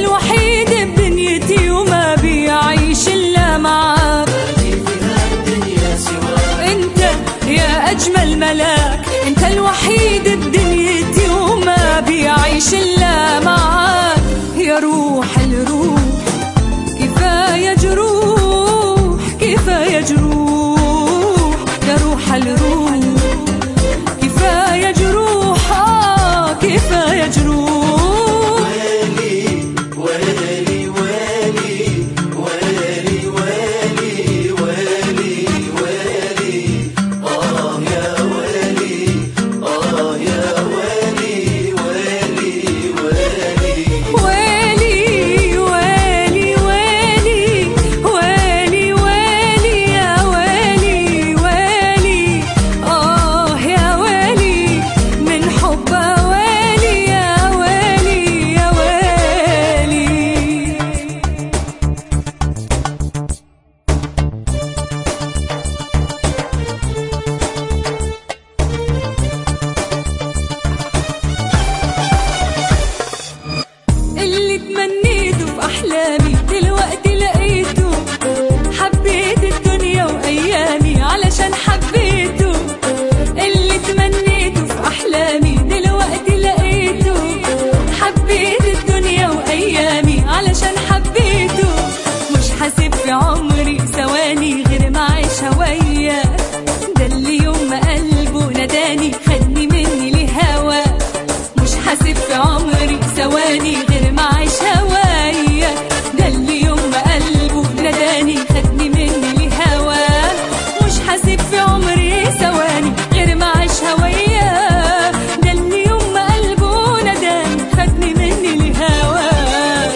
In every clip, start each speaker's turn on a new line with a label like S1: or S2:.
S1: الوحيد بدنيتي وما بيعيش إلا معاك انت يا اجمل ملاك انت الوحيد بدنيتي وما بيعيش الا معاك يا روح الروح كفايه جروح كفايه جروح يا روح الروح كفايه جروح آه كفايه جروح ويلي ويلي ويلي ويلي ويلي يا ويلي ويلي آه يا ويلي من حبه ويلي يا ويلي يا ويلي اللي تمنيته في أحلامي دلوقتي لقيته حبيت الدنيا وأيامي علشان حبيته اللي تمنيته في أحلامي دلوقتي لقيته حبيت الدنيا وأيامي علشان حبيته مش حاسب في عمري ثواني غير ما أعيشها وياه ده اللي يوم ما قلبه ناداني خدني مني لهواه مش حاسب في عمري ثواني غير ما عايش هوايا ده اللي يوم ما قلبه ناداني خدني مني لهواه مش حاسب في عمري ثواني غير ما عايش هوايا ده اللي يوم ما قلبه ناداني خدني مني لهواه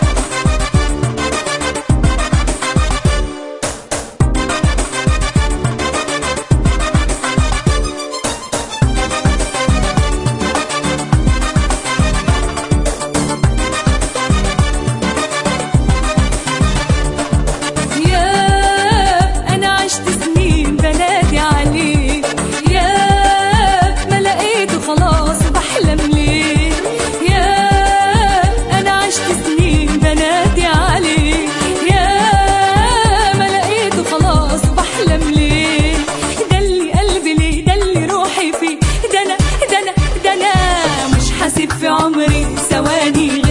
S1: يا أنا عشت سنين بنادي عليه يا ما لقيته خلاص بحلم ليه يا أنا عشت سنين بنادي عليه يا ما لقيته خلاص بحلم ليه ده اللي قلبي ليه ده اللي روحي فيه ده أنا ده أنا ده أنا مش حاسب في عمري ثواني